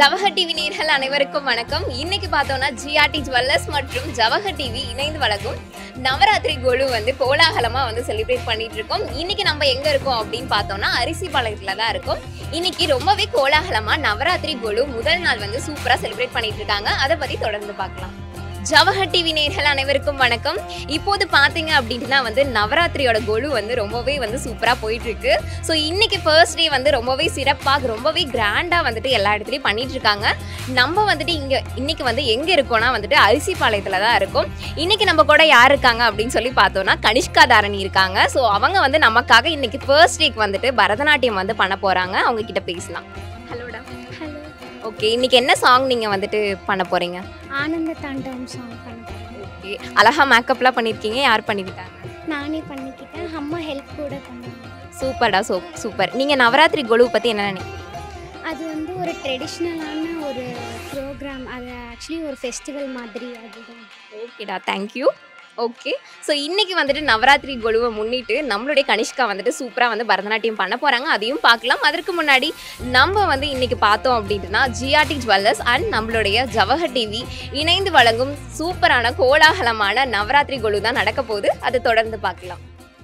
Jawahar TV நேர்கள் அனைவருக்கும் வணக்கம் இன்னைக்கு பார்த்தோம்னா ஜிஆர்டி ஜுவல்லர்ஸ் மற்றும் ஜவஹர் டிவி இணைந்து வழங்கும் நவராத்திரி கொலு வந்து கோலாகலமா வந்து செலிப்ரேட் பண்ணிட்டு இருக்கோம் இன்னைக்கு நம்ம எங்க இருக்கோம் அப்படின்னு பார்த்தோம்னா அரிசி பாளையத்துல தான் இருக்கோம் இன்னைக்கு ரொம்பவே கோலாகலமா நவராத்திரி கொலு முதல் நாள் வந்து சூப்பரா செலிப்ரேட் பண்ணிட்டு இருக்காங்க அதை பத்தி தொடர்ந்து பார்க்கலாம் ஜவஹர் டிவி நேர்கள் அனைவருக்கும் வணக்கம் இப்போது பார்த்தீங்க அப்படின்னா வந்து நவராத்திரியோட கொலு வந்து ரொம்பவே வந்து சூப்பராக போயிட்டு இருக்கு ஸோ இன்னைக்கு ஃபர்ஸ்ட் டே வந்து ரொம்பவே சிறப்பாக ரொம்பவே கிராண்டாக வந்துட்டு எல்லா இடத்துலையும் பண்ணிட்டு இருக்காங்க நம்ம வந்துட்டு இங்கே இன்னைக்கு வந்து எங்கே இருக்கோம்னா வந்துட்டு அரிசி பாளையத்தில் தான் இருக்கோம் இன்னைக்கு நம்ம கூட யார் இருக்காங்க அப்படின்னு சொல்லி பார்த்தோம்னா கனிஷ்கா தாரணி இருக்காங்க ஸோ அவங்க வந்து நமக்காக இன்னைக்கு ஃபர்ஸ்ட் டேக்கு வந்துட்டு பரதநாட்டியம் வந்து பண்ண போகிறாங்க அவங்க கிட்ட பேசலாம் ஹலோடா ஹலோ ஓகே இன்னைக்கு என்ன சாங் நீங்கள் வந்துட்டு பண்ண போகிறீங்க ஆனந்த தாண்டவம் சாங் பண்ண போகிறேன் ஓகே அழகா மேக்கப்லாம் பண்ணியிருக்கீங்க யார் பண்ணிவிட்டாங்க நானே பண்ணிக்கிட்டேன் அம்மா ஹெல்ப் கூட பண்ணேன் சூப்பர்டா சூ சூப்பர் நீங்கள் நவராத்திரி கொலு பற்றி என்ன நினைக்கிறீங்க அது வந்து ஒரு ட்ரெடிஷ்னலான ஒரு ப்ரோக்ராம் அது ஆக்சுவலி ஒரு ஃபெஸ்டிவல் மாதிரி அதுதான் ஓகேடா தேங்க்யூ ஓகே ஸோ இன்னைக்கு வந்துட்டு நவராத்திரி கொலுவை முன்னிட்டு நம்மளுடைய கனிஷ்கா வந்துட்டு சூப்பராக வந்து பரதநாட்டியம் பண்ண போகிறாங்க அதையும் பார்க்கலாம் அதற்கு முன்னாடி நம்ம வந்து இன்னைக்கு பார்த்தோம் அப்படின்னா ஜிஆர்டி ஜுவல்லர்ஸ் அண்ட் நம்மளுடைய ஜவஹர் டிவி இணைந்து வழங்கும் சூப்பரான கோலாகலமான நவராத்திரி கொலு தான் நடக்க போகுது அதை தொடர்ந்து பார்க்கலாம்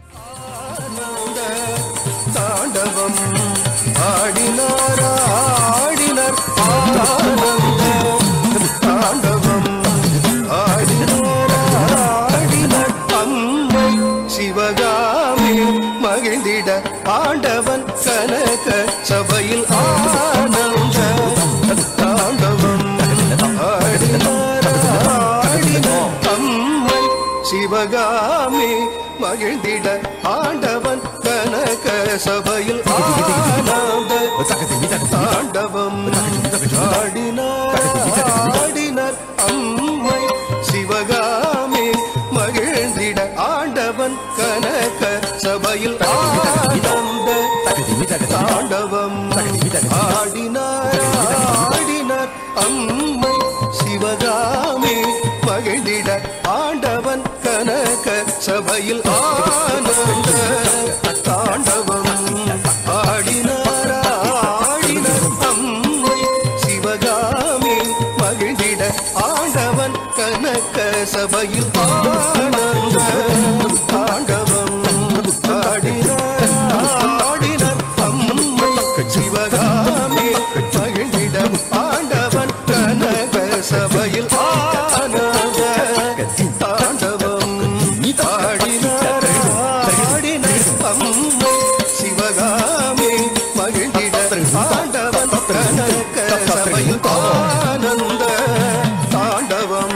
தாண்டவம் ஆடினார் ஆடினர் ஆனந்த தாண்டவம் ஆடினார் ஆடினர் அம்மை சிவகாமி மகிழ்ந்திட ஆண்டவன் கனக சபையில் ஆனந்த தாண்டவம் ஆடினார் ஆடினர் அம்மை சிவகாமி மகிழ்ந்திட ஆண்டவன் கனக சபையில் ஆனந்த தாண்டவம் ஆடினார் ஆடினர் அம்மை சிவகாமி மகிழ்ந்திட ஆண்டவன் கனக சபையில் ஆனந்த தாண்டவம் ஆடினார் ஆடினார் அம்மை சிவகாமி மகிழ்ந்திட ஆண்டவன் கனக சபையில் ஆனந்த தாண்டவம் ஆடினார் ஆடினார் அம்மை சிவகாமி மகிழ்ந்திட ஆண்டவன் கனக சபையில் ஆனந்த தாண்டவம் ஆடினார் ஆடினார் அம்மை சிவகாமி மகிழ்ந்திட ஆண்டவன் கனக சபையில் ஆனந்த தாண்டவம் ஆடினார் ஆடினார் அம்மை சிவகாமி மகிழ்ந்திட ஆண்டவன் கனக சபையில் ஆனந்த தாண்டவம்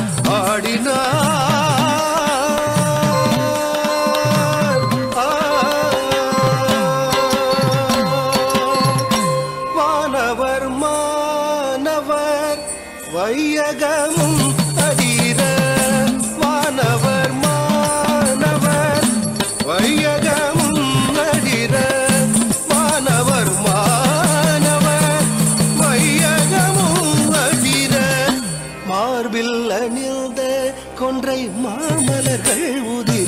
ஆடினார் வானவர் மானவர் வையகமும் அதிர வானவர் மானவர் வையகமும் அதிர வானவர் மானவர் வையகமும் அதிர மார்பில் அணிந்த கொன்றை மாமலர்கள் உதிர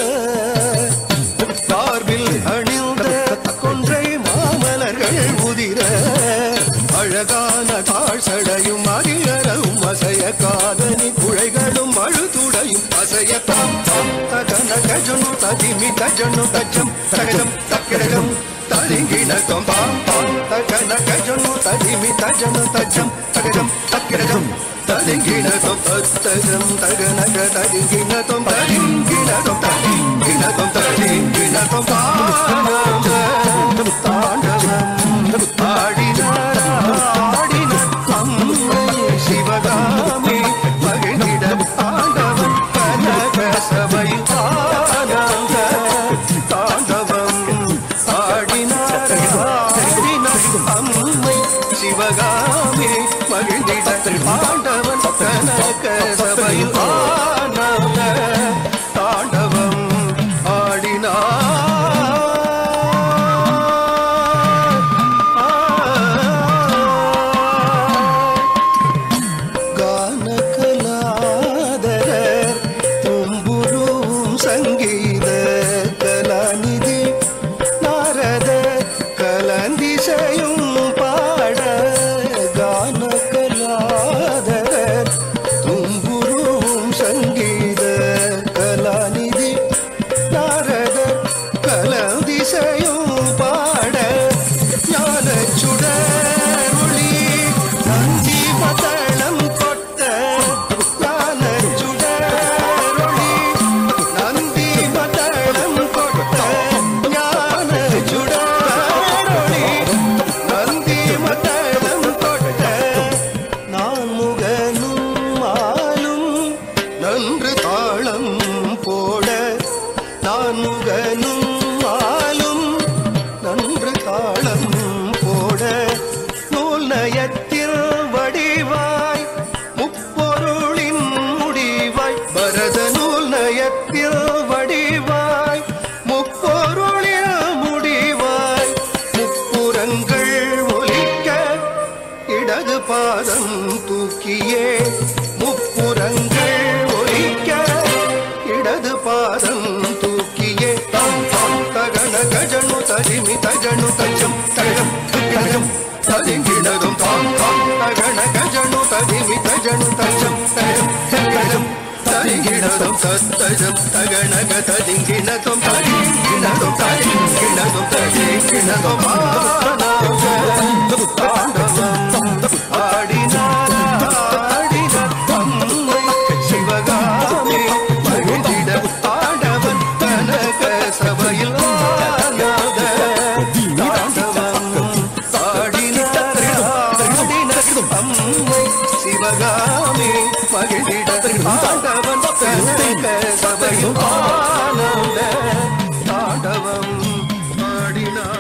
சார்பில் அணிந்த கொன்றை மாமலர்கள் உதிர அழகான தாழ்சடையும் அகிலரும் அசைய காதனி குழைகளும் அழுதுடையும் அசைய தாம் தாம் தகன கஜனு ததிமி தஜனு தஜம் தகஜம் தக்கிடகம் தலிங்கிணக்கம் தாம் தாம் தகன கஜனு ததிமி தஜனு தஜம் தகஜம் தக்கிடகம் தலிங்கிணக்கம் தத்தகம் தகனக தலிங்கிணக்கம் தலிங்கிணக்கம் தலிங்கிணக்கம் தலிங்கிணக்கம் தானந்த தாண்டவம் ஆடினார் ஆடினார் அம்மை சிவகாமி மகிழ்ந்திட ஆண்டவன் கனக சபை ஆனந்த தாண்டவம் ஆடினார் ஆடினார் அம்மை சிவகாமி மகிழ்ந்திட ஆண்டவன் கனக சபையில் ஆனந்த தாண்டவம் ஆடினார் கானகலாதரர் தும்புரும் சங்கீத கலாநிதி நாரத கலந்திசையும் பாட கான நன்று தாளம் போட நான் முகனும் ஆளும் நன்று தாளம் போட நூல் நயத்தில் வடிவாய் முப்பொருளின் முடிவாய் பரத நூல் நயத்தில் வடிவாய் முப்பொருளில் முடிவாய் முப்புறங்கள் ஒலிக்க இடது பாதம் தூக்கியே முப்புறங்கள் ஒலிக்க இடது பாதம் தூக்கியே தாம் தாம் தகன கஜனு தரிமி தஜனு தஜம் தஜம் தஜம் தரிங்கிடதும் தாம் தாம் தகன கஜனு தரிமி தஜனு தஜம் தஜம் தஜம் தரிங்கிடதும் தத்தஜம் தகனக தரிங்கிணதும் தரிங்கிணதும் தரிங்கிணதும் தரிங்கிணதும் சிவகாமி மகிழ்ந்திட ஆடவன் கனக சபையில் ஆடாத தாண்டவம் ஆடினார் ஆடினார் அம்மை சிவகாமி மகிழ்ந்திட ஆடவன் கனக சபையில் ஆனந்த தாண்டவம் ஆடினார்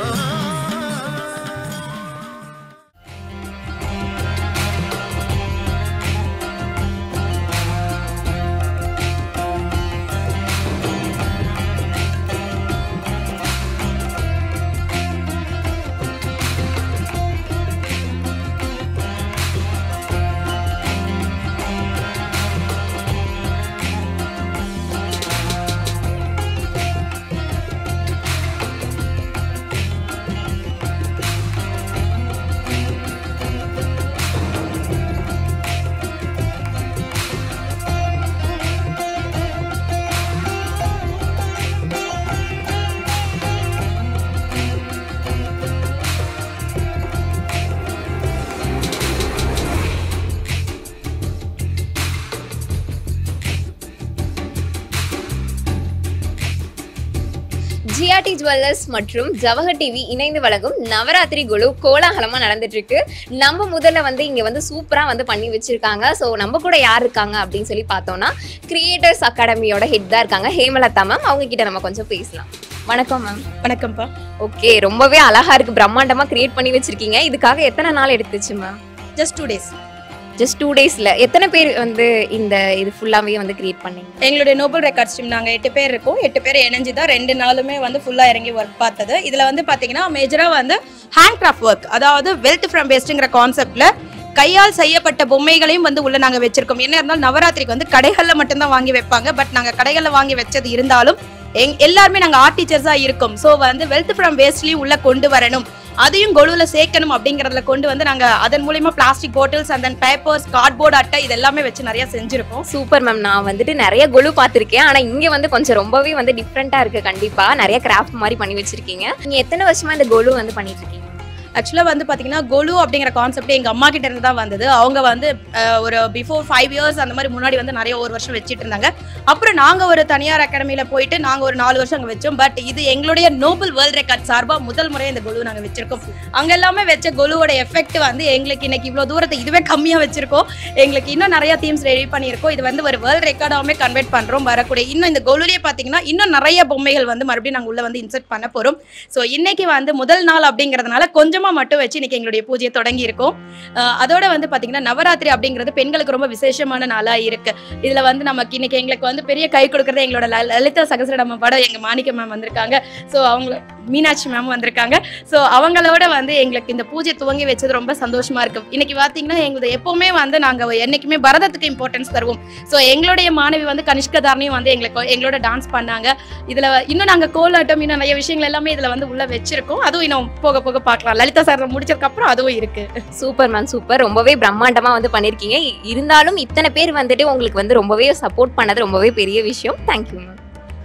ஜிஆர்டி ஜுவல்லர்ஸ் மற்றும் ஜவஹர் டிவி இணைந்து வழங்கும் நவராத்திரி குழு கோலாகலமா நடந்துட்டு இருக்கு நம்ம முதல்ல வந்து இங்க வந்து சூப்பரா வந்து பண்ணி வச்சிருக்காங்க ஸோ நம்ம கூட யார் இருக்காங்க அப்படின்னு சொல்லி பார்த்தோம்னா கிரியேட்டர்ஸ் அகாடமியோட ஹெட் தான் இருக்காங்க ஹேமலதா மேம் அவங்க கிட்ட நம்ம கொஞ்சம் பேசலாம் வணக்கம் மேம் வணக்கம்ப்பா ஓகே ரொம்பவே அழகா இருக்கு பிரம்மாண்டமா கிரியேட் பண்ணி வச்சிருக்கீங்க இதுக்காக எத்தனை நாள் எடுத்துச்சு ma'am just two days just two டேஸ்ல எத்தனை பேர் வந்து இந்த இது ஃபுல்லாவே வந்து கிரியேட் பண்ணீங்க எங்களுடைய நோபல் ரெக்கார்ட்ஸ் டீம் நாங்கள் எட்டு பேர் இருக்கோம் எட்டு பேர் இணைஞ்சு தான் ரெண்டு நாளுமே வந்து ஃபுல்லாக இறங்கி ஒர்க் பார்த்தது இதில் வந்து பார்த்தீங்கன்னா மேஜராக வந்து ஹேண்ட் கிராஃப்ட் ஒர்க் அதாவது வெல்த் ஃப்ரம் வேஸ்ட்டுங்கிற கான்செப்டில் கையால் செய்யப்பட்ட பொம்மைகளையும் வந்து உள்ள நாங்கள் வச்சிருக்கோம் என்ன இருந்தாலும் நவராத்திரிக்கு வந்து கடைகளில் மட்டும்தான் வாங்கி வைப்பாங்க பட் நாங்கள் கடைகளில் வாங்கி வச்சது இருந்தாலும் எங் எல்லாருமே நாங்கள் ஆர்ட் டீச்சர்ஸாக இருக்கோம் ஸோ வந்து வெல்த் ஃப்ரம் வேஸ்ட்லேயும் உள்ள கொண்டு வரணும் அதையும் கொலுவில் சேர்க்கணும் அப்படிங்கிறதுல கொண்டு வந்து நாங்கள் அதன் மூலியமா பிளாஸ்டிக் பாட்டில்ஸ் அந்த பேப்பர்ஸ் கார்ட்போர்ட் அட்டை இது எல்லாமே வச்சு நிறைய செஞ்சிருக்கோம் சூப்பர் மேம் நான் வந்துட்டு நிறைய கொலு பார்த்துருக்கேன் ஆனா இங்க வந்து கொஞ்சம் ரொம்பவே வந்து டிஃப்ரெண்டா இருக்கு கண்டிப்பா நிறைய கிராஃப்ட் மாதிரி பண்ணி வச்சிருக்கீங்க நீங்க எத்தனை வருஷமா இந்த கொலு வந்து பண்ணிட்டு இருக்கீங்க ஆக்சுவலாக வந்து பார்த்தீங்கன்னா கொலு அப்படிங்கிற கான்செப்ட் எங்கள் அம்மா கிட்ட இருந்து தான் வந்தது அவங்க வந்து அஹ், ஒரு பிஃபோர் ஃபைவ் இயர்ஸ் அந்த மாதிரி முன்னாடி வந்து நிறைய ஒரு வருஷம் வச்சுட்டு இருந்தாங்க அப்புறம் நாங்கள் ஒரு தனியார் அகாடமியில் போயிட்டு நாங்கள் ஒரு நாலு வருஷம் அங்கே வச்சோம் பட் இது எங்களுடைய நோபல் வேர்ல்ட் ரெக்கார்ட் சார்பாக முதல் முறை இந்த கொலு நாங்கள் வச்சிருக்கோம் அங்கே எல்லாமே வச்ச கொலுவோட எஃபெக்ட் வந்து எங்களுக்கு இன்னைக்கு இவ்வளோ தூரத்தை இதுவே கம்மியாக வச்சிருக்கோம் எங்களுக்கு இன்னும் நிறைய தீம்ஸ் ரெடி பண்ணியிருக்கோம் இது வந்து ஒரு வேர்ல்ட் ரெக்கார்டாகவே கன்வெர்ட் பண்ணுறோம் வரக்கூடிய இன்னும் இந்த கொலுலேயே பார்த்தீங்கன்னா இன்னும் நிறைய பொம்மைகள் வந்து மறுபடியும் நாங்கள் உள்ள வந்து இன்சர்ட் பண்ண போகிறோம் ஸோ இன்னைக்கு வந்து முதல் நாள் அப்படிங்கிறதுனால கொஞ்சமாக மட்டும் வச்சு இன்னைக்கு எங்களுடைய பூஜையை தொடங்கி இருக்கோம் அஹ் அதோட வந்து பார்த்தீங்கன்னா நவராத்திரி அப்படிங்கிறது பெண்களுக்கு ரொம்ப விசேஷமான நாளாக இருக்கு இதில் வந்து நமக்கு இன்னைக்கு எங்களுக்கு வந்து பெரிய கை கொடுக்குறது எங்களோட ல- லலிதா சகசரநாம படம் எங்கள் மாணிக்க மேம் வந்திருக்காங்க ஸோ அவங்க மீனாட்சி மேம் வந்திருக்காங்க ஸோ அவங்களோட வந்து எங்களுக்கு இந்த பூஜை துவங்கி வச்சது ரொம்ப சந்தோஷமா இருக்கு இன்னைக்கு பார்த்தீங்கன்னா எங்களுக்கு எப்பவுமே வந்து நாங்கள் என்னைக்குமே பரதத்துக்கு இம்பார்ட்டன்ஸ் தருவோம் ஸோ எங்களுடைய மாணவி வந்து கனிஷ்க தாரணியும் வந்து எங்களுக்கு எங்களோட டான்ஸ் பண்ணாங்க இதில் இன்னும் நாங்கள் கோலாட்டம் இன்னும் நிறைய விஷயங்கள் எல்லாமே இதில் வந்து உள்ள வச்சிருக்கோம் அதுவும் இன்னும் போக போக பார்க்கலாம் லலிதா சார் முடிச்சதுக்கு அப்புறம் அதுவும் இருக்கு சூப்பர் மேம் சூப்பர் ரொம்பவே பிரம்மாண்டமா வந்து பண்ணிருக்கீங்க இ- இருந்தாலும் இத்தனை பேர் வந்துட்டு உங்களுக்கு வந்து ரொம்பவே சப்போர்ட் பண்ணது ரொம்பவே பெரிய விஷயம் தேங்க்யூ மேம்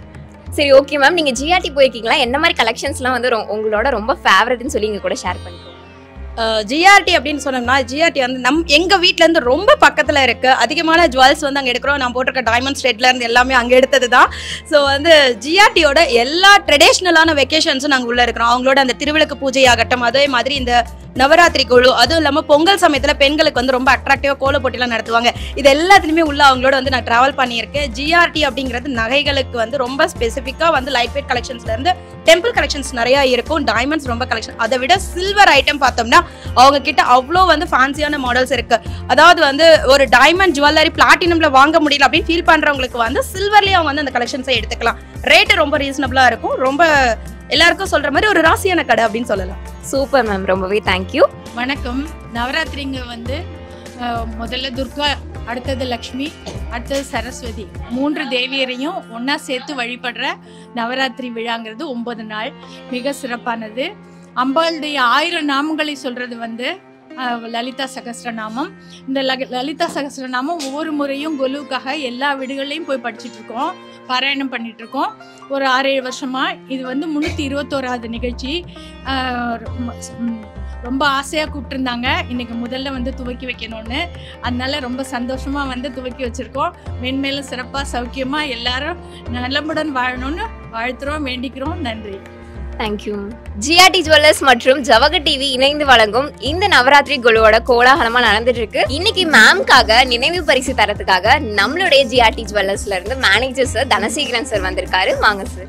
சரி ஓகே மேம் நீங்க ஜிஆர்டி போயிருக்கீங்களா என்ன மாதிரி கலெக்ஷன்ஸ்லாம் வந்து ரொ- உங்களோட ரொம்ப ஃபேவரட்னு சொல்லி இங்க கூட ஷேர் பண்ணிக்கோங்க ஜிஆர்டி அப்படின்னு சொன்னோம்னா ஜிஆர்டி வந்து நம் எங்க வீட்ல இருந்து ரொம்ப பக்கத்துல இருக்கு அதிகமான ஜுவல்ஸ் வந்து அங்க எடுக்கிறோம் நான் போட்டிருக்க டைமண்ட் ஸ்டேட்ல இருந்து எல்லாமே அங்க எடுத்தது தான் ஸோ வந்து ஜிஆர்டியோட எல்லா ட்ரெடிஷ்னலான வெக்கேஷன்ஸும் நாங்கள் உள்ள இருக்கிறோம் அவங்களோட அந்த திருவிளக்கு பூஜை ஆகட்டும் அதே மாதிரி இந்த நவராத்திரி குழு அதுவும் இல்லாமல் பொங்கல் சமயத்தில் பெண்களுக்கு வந்து ரொம்ப அட்ராக்டிவாக கோல போட்டிலாம் நடத்துவாங்க இது எல்லாத்துலேயுமே உள்ள அவங்களோட வந்து நான் ட்ராவல் பண்ணியிருக்கேன் ஜிஆர்டி அப்படிங்கிறது நகைகளுக்கு வந்து ரொம்ப ஸ்பெசிஃபிக்காக வந்து லைட் வெயிட் கலெக்ஷன்ஸ்லேருந்து டெம்பிள் கலெக்ஷன்ஸ் நிறையா இருக்கும் டைமண்ட்ஸ் ரொம்ப கலெக்ஷன் அதை விட சில்வர் ஐட்டம் பார்த்தோம்னா அவங்க கிட்ட அவ்வளோ வந்து ஃபேன்சியான மாடல்ஸ் இருக்கு அதாவது வந்து ஒரு டைமண்ட் ஜுவல்லரி பிளாட்டினம்ல வாங்க முடியல அப்படின்னு ஃபீல் பண்றவங்களுக்கு வந்து சில்வர்லயே அவங்க வந்து அந்த கலெக்ஷன்ஸை எடுத்துக்கலாம் ரேட்டு ரொம்ப ரீசனபிளா இருக்கும் ரொம்ப எல்லாருக்கும் சொல்ற மாதிரி ஒரு ராசியான கடை அப்படின்னு சொல்லலாம் சூப்பர் மேம் ரொம்பவே தேங்க்யூ வணக்கம் நவராத்திரிங்க வந்து அஹ், முதல்ல துர்கா அடுத்தது லக்ஷ்மி அடுத்தது சரஸ்வதி மூன்று தேவியரையும் ஒன்றா சேர்த்து வழிபடுற நவராத்திரி விழாங்கிறது ஒன்பது நாள் மிக சிறப்பானது அம்பாளுடைய ஆயிரம் நாமங்களை சொல்கிறது வந்து அஹ், லலிதா சகஸ்ரநாமம் இந்த லக லலிதா சகஸ்ரநாமம் ஒவ்வொரு முறையும் கொலுவுக்காக எல்லா வீடுகள்லையும் போய் படிச்சுட்டு இருக்கோம் பாராயணம் பண்ணிட்டு இருக்கோம் ஒரு ஆறு ஏழு வருஷமா இது வந்து முந்நூற்றி இருபத்தோராவது நிகழ்ச்சி அஹ், ரொம்ப- ம், ரொம்ப ஆசையாக கூப்பிட்டுருந்தாங்க இன்னைக்கு முதல்ல வந்து துவக்கி வைக்கணும்னு அதனால ரொம்ப சந்தோஷமா வந்து துவக்கி வச்சிருக்கோம் மென்மேலும் சிறப்பாக சௌக்கியமாக எல்லாரும் நலமுடன் வாழணும்னு வாழ்த்துறோம் வேண்டிக்கிறோம் நன்றி தேங்க்யூ ஜிஆர்டி ஜுவல்லர்ஸ் மற்றும் ஜவக டிவி இணைந்து வழங்கும் இந்த நவராத்திரி குழுவோட கோலாகலமா நடந்துட்டு இருக்கு இன்னைக்கு மேம்காக நினைவு பரிசு தரத்துக்காக நம்மளுடைய ஜிஆர்டி ஜுவல்லர்ஸ்ல இருந்து மேனேஜர் சார் தனசேகரன் சார் வந்திருக்காரு வாங்க சார்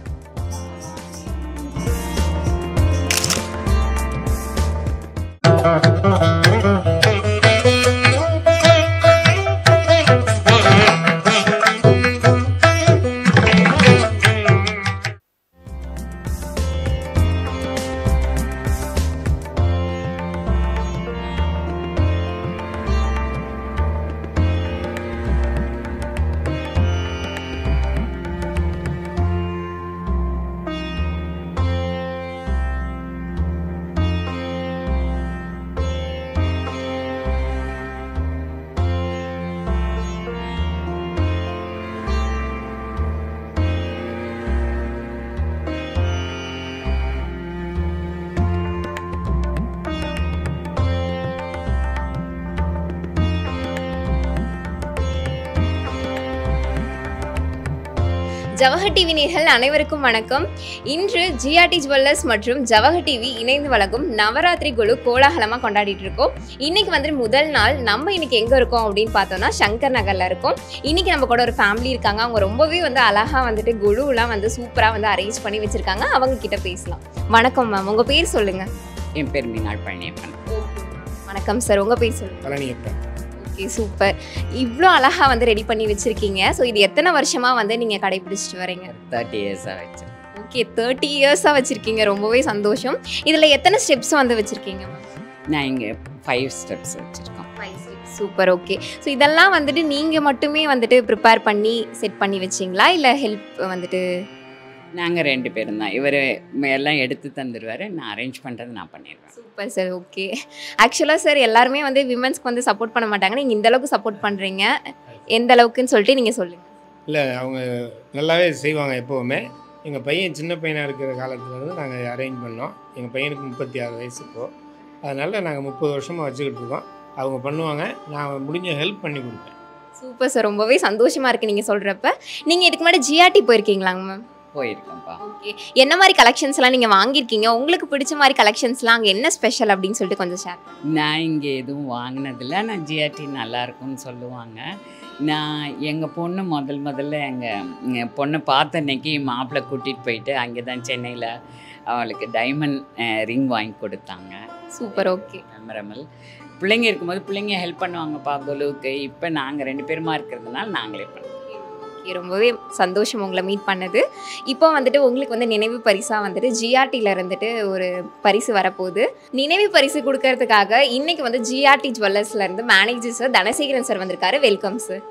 ஜவஹர் டிவி நேர்கள் அனைவருக்கும் வணக்கம் இன்று ஜிஆர்டி ஜுவல்லர்ஸ் மற்றும் ஜவஹர் டிவி இணைந்து வழங்கும் நவராத்திரி குழு கோலாகலமாக கொண்டாடிட்டு இருக்கோம் இன்னைக்கு வந்து முதல் நாள் நம்ம இன்னைக்கு எங்கே இருக்கோம் அப்படின்னு பார்த்தோம்னா சங்கர் நகரில் இருக்கோம் இன்னைக்கு நம்ம கூட ஒரு ஃபேமிலி இருக்காங்க அவங்க ரொம்பவே வந்து அழகாக வந்துட்டு குழுலாம் வந்து சூப்பராக வந்து அரேஞ்ச் பண்ணி வச்சிருக்காங்க அவங்க கிட்ட பேசலாம் வணக்கம் மேம் உங்கள் பேர் சொல்லுங்க என் பேர் மீனாள் பழனியப்பன் வணக்கம் சார் உங்கள் பேர் சொல்லுங்க பழனியப்பன் ஓகே சூப்பர் இவ்வளோ அழகாக வந்து ரெடி பண்ணி வச்சிருக்கீங்க ஸோ இது எத்தனை வருஷமாக வந்து நீங்கள் கடைபிடிச்சிட்டு வரீங்க தேர்ட்டி இயர்ஸாக வச்சிருக்கேன் ஓகே தேர்ட்டி இயர்ஸாக வச்சுருக்கீங்க ரொம்பவே சந்தோஷம் இதில் எத்தனை ஸ்டெப்ஸ் வந்து வச்சுருக்கீங்க நான் இங்கே ஃபைவ் ஸ்டெப்ஸ் வச்சுருக்கோம் சூப்பர் ஓகே ஸோ இதெல்லாம் வந்துட்டு நீங்கள் மட்டுமே வந்துட்டு ப்ரிப்பேர் பண்ணி செட் பண்ணி வச்சிங்களா இல்லை ஹெல்ப் வந்துட்டு நாங்கள் ரெண்டு பேரும் தான் இவர் எல்லாம் எடுத்து தந்துடுவார் நான் அரேஞ்ச் பண்ணுறது நான் பண்ணிடுவேன் சூப்பர் சார் ஓகே ஆக்சுவலாக சார் எல்லாருமே வந்து விமன்ஸ்க்கு வந்து சப்போர்ட் பண்ண மாட்டாங்க நீங்கள் இந்த அளவுக்கு சப்போர்ட் பண்ணுறீங்க எந்த அளவுக்குன்னு சொல்லிட்டு நீங்கள் சொல்லுங்கள் இல்லை அவங்க நல்லாவே செய்வாங்க எப்போவுமே எங்கள் பையன் சின்ன பையனாக இருக்கிற காலத்துல இருந்து நாங்கள் அரேஞ்ச் பண்ணோம் எங்கள் பையனுக்கு முப்பத்தி ஆறு வயசு இப்போ அதனால் நாங்கள் முப்பது வருஷமாக வச்சுக்கிட்டு இருக்கோம் அவங்க பண்ணுவாங்க நான் முடிஞ்ச ஹெல்ப் பண்ணி கொடுப்பேன் சூப்பர் சார் ரொம்பவே சந்தோஷமாக இருக்குது நீங்கள் சொல்கிறப்ப நீங்கள் இதுக்கு முன்னாடி ஜிஆர்டி போயிருக்கீங்களாங்க மேம் போயிருக்கேன்ப்பா ஓகே என்ன மாதிரி கலெக்ஷன்ஸ்லாம் நீங்கள் வாங்கியிருக்கீங்க உங்களுக்கு பிடிச்ச மாதிரி கலெக்ஷன்ஸ்லாம் அங்கே என்ன ஸ்பெஷல் அப்படின்னு சொல்லிட்டு கொஞ்சம் ஷேர் நான் இங்கே எதுவும் வாங்கினதில்ல நான் ஜிஆர்டி நல்லா இருக்கும்னு சொல்லுவாங்க நான் எங்கள் பொண்ணு முதல் முதல்ல எங்கள் பொண்ணை பார்த்த அன்னைக்கு மாப்பிள்ளை கூட்டிகிட்டு போயிட்டு அங்கே தான் சென்னையில் அவளுக்கு டைமண்ட் ரிங் வாங்கி கொடுத்தாங்க சூப்பர் ஓகே மெமரபிள் பிள்ளைங்க இருக்கும்போது பிள்ளைங்க ஹெல்ப் பண்ணுவாங்கப்பா குலுவுக்கு இப்போ நாங்கள் ரெண்டு பேருமா இருக்கிறதுனால நாங்களே பண்ணுவோம் ஓகே ரொம்பவே சந்தோஷம் உங்களை மீட் பண்ணது இப்போ வந்துட்டு உங்களுக்கு வந்து நினைவு பரிசாக வந்துட்டு ஜிஆர்டியில் இருந்துட்டு ஒரு பரிசு வரப்போகுது நினைவு பரிசு கொடுக்கறதுக்காக இன்னைக்கு வந்து ஜிஆர்டி ஜுவல்லர்ஸ்ல இருந்து மேனேஜர் சார் தனசேகரன் சார் வந்திருக்காரு வெல்கம் சார்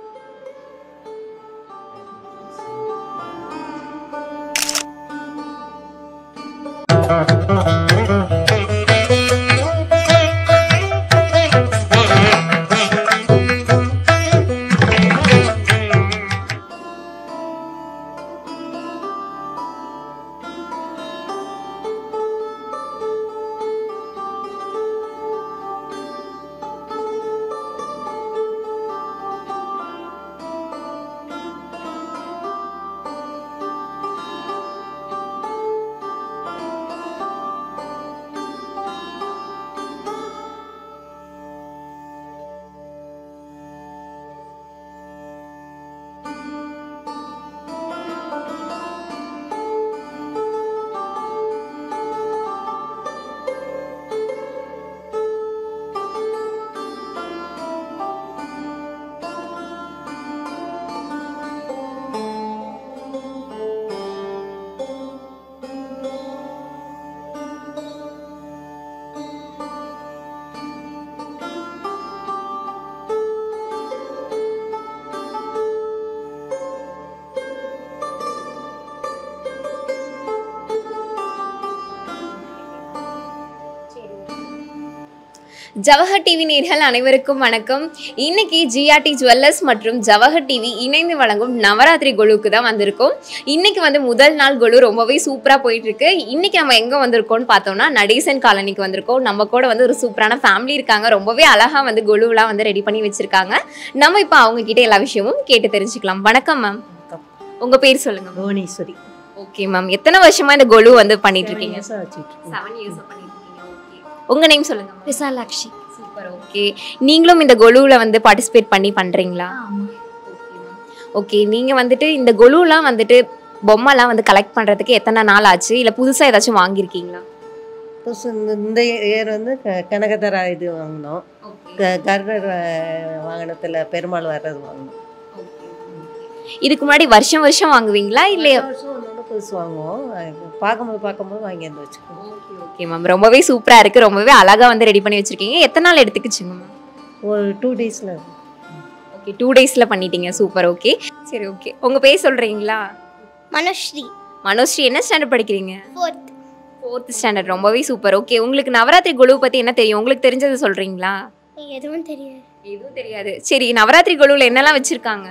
ஜவஹர் டிவி நேர்கள் அனைவருக்கும் வணக்கம் இன்னைக்கு ஜிஆர்டி ஜுவல்லர்ஸ் மற்றும் ஜவஹர் டிவி இணைந்து வழங்கும் நவராத்திரி கொலுவுக்கு தான் வந்திருக்கோம் இன்னைக்கு வந்து முதல் நாள் கொலு ரொம்பவே சூப்பரா போயிட்டு இருக்கு இன்னைக்கு நம்ம எங்க வந்திருக்கோம்னு பார்த்தோம்னா நடேசன் காலனிக்கு வந்திருக்கோம் நம்ம கூட வந்து ஒரு சூப்பரான ஃபேமிலி இருக்காங்க ரொம்பவே அழகா வந்து கொலுவெல்லாம் வந்து ரெடி பண்ணி வச்சிருக்காங்க நம்ம இப்போ அவங்க கிட்ட எல்லா விஷயமும் கேட்டு தெரிஞ்சுக்கலாம் வணக்கம் மேம் உங்க பேர் சொல்லுங்க புவனேஸ்வரி ஓகே மேம் எத்தனை வருஷமா இந்த கொலு வந்து பண்ணிட்டு இருக்கீங்க years ஆ வச்சிட்டு இருக்கோம். செவன் இயர்ஸ் பண்ணிட்டு இருக்கீங்க ஓகே உங்க நேம் சொல்லுங்க ma'am. விசாலாட்சி சூப்பர் ஓகே நீங்களும் இந்த கொலுவில் வந்து பார்ட்டிசிபேட் பண்ணி பண்ணுறீங்களா ஓகே நீங்கள் வந்துட்டு இந்த கொலுலாம் வந்துட்டு பொம்மைலாம் வந்து கலெக்ட் பண்ணுறதுக்கு எத்தனை நாள் ஆச்சு இல்லை புதுசாக ஏதாச்சும் வாங்கியிருக்கீங்களா புதுசு இந்த- இந்த இயர் வந்து க- கனகதரா இது வாங்கினோம் க- கருடர் அஹ், வாகனத்துல பெருமாள் வர்றது வாங்கினோம் இதுக்கு முன்னாடி வருஷம் வருஷம் வாங்குவீங்களா இல்லை வருஷம் வருஷம் ஒன்று ஒன்று புதுசு வாங்குவோம் அது பார்க்கும்போது பார்க்கும்போது வாங்கி வந்து வச்சுக்குவோம் ஓகே மேம் ரொம்பவே சூப்பராக இருக்குது ரொம்பவே அழகாக வந்து ரெடி பண்ணி வச்சுருக்கீங்க எத்தனை நாள் எடுத்துக்கிச்சுங்க மேம் ஒரு டூ டேஸில் ஓகே டூ டேஸில் பண்ணிட்டீங்க சூப்பர் ஓகே சரி ஓகே உங்கள் பேர் சொல்கிறீங்களா மனுஸ்ரீ மனோஸ்ரீ என்ன ஸ்டாண்டர்ட் படிக்கிறீங்க ஃபோர்த் ஃபோர்த் ஸ்டாண்டர்ட் ரொம்பவே சூப்பர் ஓகே உங்களுக்கு நவராத்திரி குழு பற்றி என்ன தெரியும் உங்களுக்கு தெரிஞ்சது சொல்கிறீங்களா எதுவும் தெரியாது எதுவும் தெரியாது சரி நவராத்திரி குழுவில் என்னெல்லாம் வச்சுருக்காங்க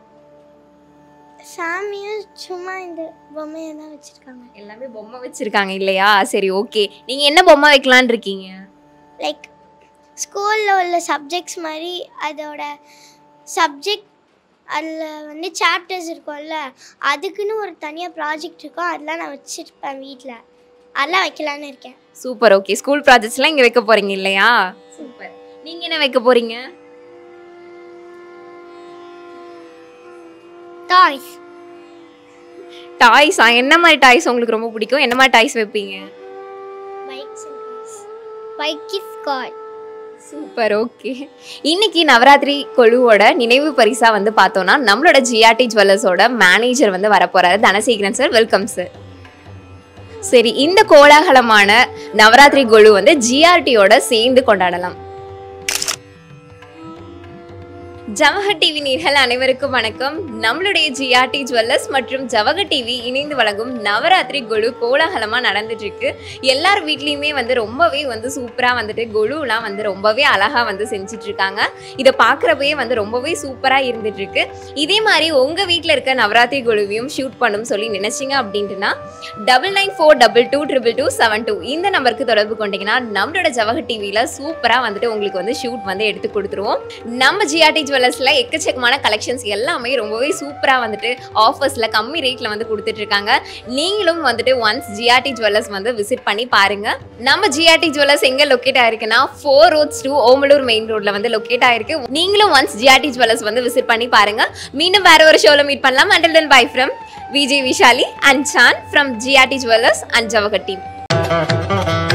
சாமியும் சும்மா இந்த பொம்மையை தான் வச்சுருக்காங்க எல்லாமே பொம்மை வச்சுருக்காங்க இல்லையா சரி ஓகே நீங்கள் என்ன பொம்மை வைக்கலான்னு இருக்கீங்க லைக் ஸ்கூலில் உள்ள சப்ஜெக்ட்ஸ் மாதிரி அதோட சப்ஜெக்ட் அதில் வந்து சாப்டர்ஸ் இருக்கும்ல அதுக்குன்னு ஒரு தனியாக ப்ராஜெக்ட் இருக்கும் அதெல்லாம் நான் வச்சுருப்பேன் வீட்டில் அதெல்லாம் வைக்கலான்னு இருக்கேன் சூப்பர் ஓகே ஸ்கூல் ப்ராஜெக்ட்ஸ்லாம் இங்கே வைக்க போகிறீங்க இல்லையா சூப்பர் நீங்கள் என்ன வைக்க போகிறீங்க டாய்ஸ் டாய்ஸா என்ன மாதிரி டாய்ஸ் உங்களுக்கு ரொம்ப பிடிக்கும் என்ன மாதிரி டாய்ஸ் வைப்பீங்க bikes bike is cool super okay இன்னைக்கு நவராத்திரி கொழுவோட நினைவு பரிசா வந்து பார்த்தோம்னா நம்மளோட ஜிஆர்டி ஜுவல்லர்ஸோட மேனேஜர் வந்து வரப்போறாரு தனசேகரன் சார் வெல்கம் சார் சரி இந்த கோலாகலமான நவராத்திரி கொழு வந்து ஜிஆர்டியோட சேர்ந்து கொண்டாடலாம் ஜவஹர் டிவி நேர்கள் அனைவருக்கும் வணக்கம் நம்மளுடைய ஜிஆர்டி ஜுவல்லர்ஸ் மற்றும் ஜவஹர் டிவி இணைந்து வழங்கும் நவராத்திரி கொலு கோலாகலமா நடந்துட்டு இருக்கு எல்லார் வீட்லேயுமே வந்து ரொம்பவே வந்து சூப்பராக வந்துட்டு கொலுலாம் வந்து ரொம்பவே அழகாக வந்து செஞ்சுட்டு இருக்காங்க இதை பார்க்குறப்பயே வந்து ரொம்பவே சூப்பராக இருந்துட்டு இருக்கு இதே மாதிரி உங்கள் வீட்டில் இருக்க நவராத்திரி கொலுவையும் ஷூட் பண்ணும் சொல்லி நினைச்சீங்க அப்படின்ட்டுனா double nine four double two triple two seven two இந்த நம்பருக்கு தொடர்பு கொண்டீங்கன்னா நம்மளோட ஜவஹர் டிவியில் சூப்பராக வந்துட்டு உங்களுக்கு வந்து ஷூட் வந்து எடுத்து கொடுத்துருவோம் நம்ம ஜிஆர்டி ஜுவல்லர்ஸில் எக்கச்சக்கமான கலெக்ஷன்ஸ் எல்லாமே ரொம்பவே சூப்பராக வந்துட்டு ஆஃபர்ஸில் கம்மி ரேட்டில் வந்து கொடுத்துட்டு இருக்காங்க நீங்களும் வந்துட்டு ஒன்ஸ் ஜிஆர்டி ஜுவல்லர்ஸ் வந்து விசிட் பண்ணி பாருங்க நம்ம ஜிஆர்டி ஜுவல்லர்ஸ் எங்க லொக்கேட் ஆயிருக்குன்னா four roads to Omalur main ரோட்ல வந்து லொக்கேட் ஆயிருக்கு நீங்களும் ஒன்ஸ் ஜிஆர்டி ஜுவல்லர்ஸ் வந்து விசிட் பண்ணி பாருங்க மீண்டும் வேற ஒரு ஷோல மீட் பண்ணலாம் until then bye from Vijay Vishali and San from GRT jewellers and Jawahar team